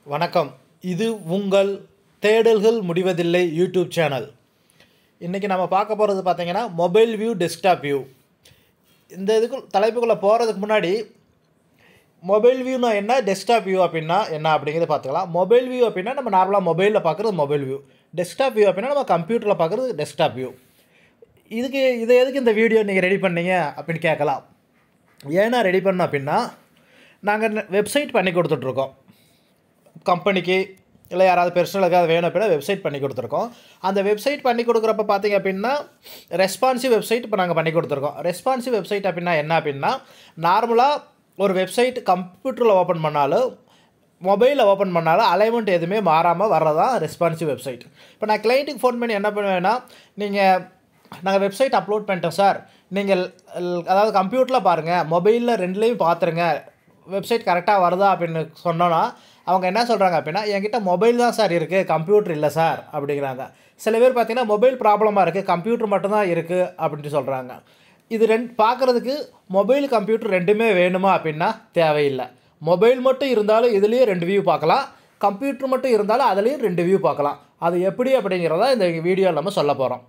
வணக்கம் இது உங்கள் தேடல்கள் முடிவதில்லை யூடியூப் சேனல் இன்றைக்கி நம்ம பார்க்க போகிறது பார்த்தீங்கன்னா மொபைல் வியூ டெஸ்க்டாப் வியூ இந்த இதுக்கு தலைப்புக்குள்ளே போகிறதுக்கு முன்னாடி மொபைல் வியூனா என்ன டெஸ்க்டாப் வியூ அப்படின்னா என்ன அப்படிங்கிறத பார்த்துக்கலாம் மொபைல் வியூ அப்படின்னா நம்ம நார்மலாக மொபைலில் பார்க்குறது மொபைல் வியூ டெஸ்க்டாப் வியூ அப்படின்னா நம்ம கம்ப்யூட்டரில் பார்க்குறது டெஸ்க்டாப் வியூ இதுக்கு இதை எதுக்கு இந்த வீடியோ நீங்கள் ரெடி பண்ணீங்க அப்படின்னு கேட்கலாம் ஏன்னா ரெடி பண்ணோம் அப்படின்னா நாங்கள் வெப்சைட் பண்ணி கொடுத்துட்ருக்கோம் கம்பெனிக்கு இல்லை யாராவது பெர்சனலுக்கு அது வேணும் அப்படின்னா வெப்சைட் பண்ணி கொடுத்துருக்கோம் அந்த வெப்சைட் பண்ணி கொடுக்குறப்ப பார்த்தீங்க அப்படின்னா ரெஸ்பான்சிவ் வெப்சைட் இப்போ நாங்கள் பண்ணி கொடுத்துருக்கோம் ரெஸ்பான்சிவ் வெப்சைட் அப்படின்னா என்ன அப்படின்னா நார்மலாக ஒரு வெப்சைட் கம்ப்யூட்டரில் ஓப்பன் பண்ணாலும் மொபைலில் ஓப்பன் பண்ணாலும் அலைன்மெண்ட் எதுவுமே மாறாமல் வர்றதான் ரெஸ்பான்சிவ் வெப்சைட் இப்போ நான் கிளைண்ட்டுக்கு ஃபோன் பண்ணி என்ன பண்ணுவேன்னா நீங்கள் நாங்கள் வெப்சைட் அப்லோட் பண்ணிட்டோம் சார் நீங்கள் ல்- அதாவது கம்ப்யூட்டரில் பாருங்கள் மொபைலில் ரெண்டுலேயும் பார்த்துருங்க வெப்சைட் கரெக்டாக வருதா அப்படின்னு சொன்னோன்னா அவங்க என்ன சொல்கிறாங்க அப்படின்னா என்கிட்ட மொபைல் தான் சார் இருக்குது கம்ப்யூட்டர் இல்லை சார் அப்படிங்கிறாங்க சில பேர் பார்த்தீங்கன்னா மொபைல் ப்ராப்ளமாக இருக்குது கம்ப்யூட்டர் மட்டும்தான் இருக்குது அப்படின்ட்டு சொல்கிறாங்க இது ரெண்டு பார்க்குறதுக்கு மொபைல் கம்ப்யூட்டர் ரெண்டுமே வேணுமா அப்படின்னா தேவையில்லை மொபைல் மட்டும் இருந்தாலும் இதுலேயும் ரெண்டு வியூ பார்க்கலாம் கம்ப்யூட்டர் மட்டும் இருந்தாலும் அதுலேயும் ரெண்டு வியூ பார்க்கலாம் அது எப்படி அப்படிங்கிறத இந்த வீடியோவில் நம்ம சொல்ல போகிறோம்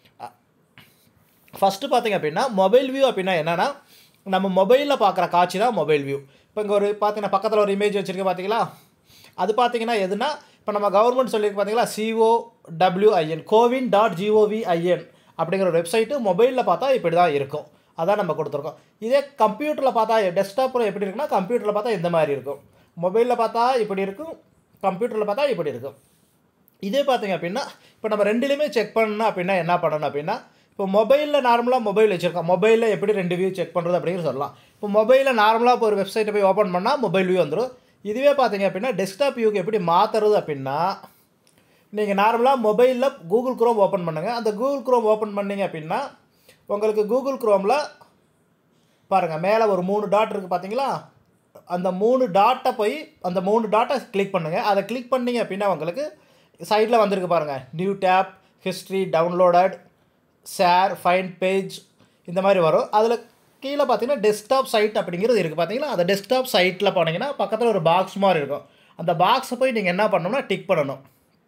ஃபஸ்ட்டு பார்த்தீங்க அப்படின்னா மொபைல் வியூ அப்படின்னா என்னென்னா நம்ம மொபைலில் பார்க்குற காட்சி தான் மொபைல் வியூ இப்போ இங்கே ஒரு பார்த்தீங்கன்னா பக்கத்தில் ஒரு இமேஜ் வச்சுருக்கு பார்த்தீங்களா அது பார்த்தீங்கன்னா எதுனா இப்போ நம்ம கவர்மெண்ட் சொல்லியிருக்கு பார்த்தீங்களா CO WIN CoWIN dot GOVIN அப்படிங்கிற ஒரு வெப்சைட்டு மொபைலில் பார்த்தா இப்படி தான் இருக்கும் அதான் நம்ம கொடுத்துருக்கோம் இதே கம்ப்யூட்டரில் பார்த்தா டெஸ்க்டாப்பில் எப்படி இருக்குன்னா கம்ப்யூட்டரில் பார்த்தா இந்த மாதிரி இருக்கும் மொபைலில் பார்த்தா இப்படி இருக்கும் கம்ப்யூட்டரில் பார்த்தா இப்படி இருக்கும் இதே பார்த்தீங்க அப்படின்னா இப்போ நம்ம ரெண்டுலேயுமே செக் பண்ணணும் அப்படின்னா என்ன பண்ணணும் அப்படின்னா இப்போ மொபைலில் நார்மலாக மொபைல் வச்சுருக்கோம் மொபைலில் எப்படி ரெண்டு வியூ செக் பண்ணுறது அப்படிங்கிற சொல்லலாம் இப்போ மொபைலில் நார்மலாக இப்போ ஒரு வெப்சைட்டை போய் ஓப்பன் பண்ணால் மொபைல் வியூ வந்துடும் இதுவே பார்த்தீங்க அப்படின்னா டெஸ்க்டாப் வியூக்கு எப்படி மாற்றுறது அப்படின்னா நீங்கள் நார்மலாக மொபைலில் கூகுள் குரோம் ஓப்பன் பண்ணுங்கள் அந்த கூகுள் குரோம் ஓப்பன் பண்ணீங்க அப்படின்னா உங்களுக்கு கூகுள் குரோமில் பாருங்கள் மேலே ஒரு மூணு டாட் இருக்குது பார்த்தீங்களா அந்த மூணு டாட்டை போய் அந்த மூணு டாட்டை கிளிக் பண்ணுங்கள் அதை கிளிக் பண்ணீங்க அப்படின்னா உங்களுக்கு சைடில் வந்திருக்கு பாருங்கள் new tab history downloaded share find page இந்த மாதிரி வரும் அதில் கீழே பார்த்தீங்கன்னா டெஸ்க்டாப் சைட் அப்படிங்கிறது இருக்குது பார்த்தீங்களா அந்த டெஸ்க்டாப் சைட்டில் போனீங்கன்னா பக்கத்தில் ஒரு பாக்ஸ் மாதிரி இருக்கும் அந்த பாக்ஸை போய் நீங்கள் என்ன பண்ணணும்னா டிக் பண்ணணும்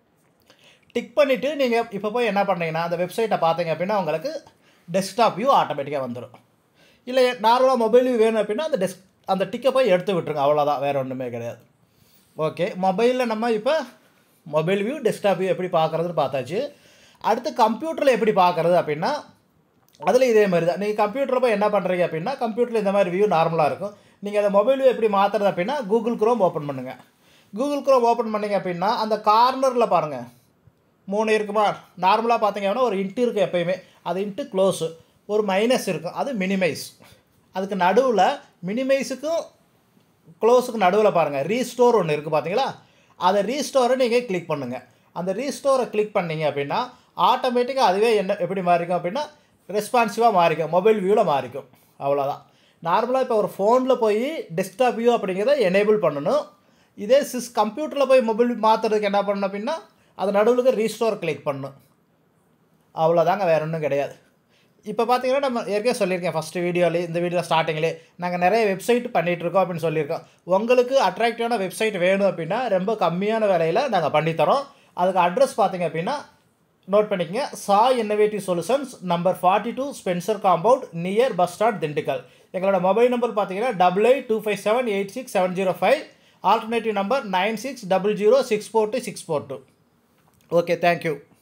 டிக் பண்ணிவிட்டு நீங்கள் இப்போ போய் என்ன பண்ணீங்கன்னா அந்த வெப்சைட்டை பார்த்தீங்க அப்படின்னா உங்களுக்கு டெஸ்க்டாப் வியூ ஆட்டோமேட்டிக்காக வந்துடும் இல்லை நார்மலாக மொபைல் வியூ வேணும் அப்படின்னா அந்த டெஸ்க் அந்த டிக்கை போய் எடுத்து விட்டுருங்க அவ்வளோதான் வேறு ஒன்றுமே கிடையாது ஓகே மொபைலில் நம்ம இப்போ மொபைல் வியூ டெஸ்க்டாப் வியூ எப்படி பார்க்குறதுன்னு பார்த்தாச்சு அடுத்து கம்ப்யூட்டரில் எப்படி பார்க்குறது அப்படின்னா அதில் இதே மாதிரி தான் நீங்கள் கம்ப்யூட்டரில் போய் என்ன பண்ணுறீங்க அப்படின்னா கம்ப்யூட்டரில் இந்த மாதிரி வியூ நார்மலாக இருக்கும் நீங்கள் அந்த மொபைல் வியூ எப்படி மாற்றுறது அப்படின்னா கூகுள் குரோம் ஓப்பன் பண்ணுங்கள் கூகுள் குரோம் ஓப்பன் பண்ணீங்க அப்படின்னா அந்த கார்னரில் பாருங்கள் மூணு இருக்குமா நார்மலாக பார்த்தீங்க அப்படின்னா ஒரு இன்ட்டு இருக்கும் எப்பயுமே அது இன்ட்டு க்ளோஸு ஒரு மைனஸ் இருக்கும் அது மினிமைஸ் அதுக்கு நடுவில் மினிமைஸுக்கும் க்ளோஸுக்கு நடுவில் பாருங்கள் ரீஸ்டோர் ஒன்று இருக்குது பார்த்தீங்களா அதை ரீஸ்டோரை நீங்கள் கிளிக் பண்ணுங்கள் அந்த ரீஸ்டோரை கிளிக் பண்ணீங்க அப்படின்னா ஆட்டோமேட்டிக்காக அதுவே என்ன எப்படி மாறிக்கும் அப்படின்னா ரெஸ்பான்சிவாக மாறிக்கும் மொபைல் வியூவில் மாறிக்கும் அவ்வளோதான் நார்மலாக இப்போ ஒரு ஃபோனில் போய் டெஸ்க்டாப் வியூ அப்படிங்கிறத எனேபிள் பண்ணணும் இதே சிஸ் கம்ப்யூட்டரில் போய் மொபைல் மாற்றுறதுக்கு என்ன பண்ணணும் அப்படின்னா அது நடுவில் ரீஸ்டோர் கிளிக் பண்ணணும் அவ்வளோதாங்க வேற ஒன்றும் கிடையாது இப்போ பார்த்தீங்கன்னா நம்ம ஏற்கனவே சொல்லியிருக்கேன் ஃபஸ்ட்டு வீடியோலே இந்த வீடியோ ஸ்டார்டிங்லே நாங்கள் நிறைய வெப்சைட் பண்ணிகிட்டு இருக்கோம் அப்படின்னு சொல்லியிருக்கோம் உங்களுக்கு அட்ராக்டிவான வெப்சைட் வேணும் அப்படின்னா ரொம்ப கம்மியான விலையில் நாங்கள் பண்ணித்தரோம் அதுக்கு அட்ரஸ் பார்த்தீங்க அப்படின்னா நோட் பண்ணிக்கங்க சா innovative solutions number forty two Spencer compound near bus stand Dindigul எங்களோட மொபைல் நம்பர் பார்த்தீங்கன்னா double eight two five seven eight six seven zero five alternative number nine six double zero six four two six four two okay thank you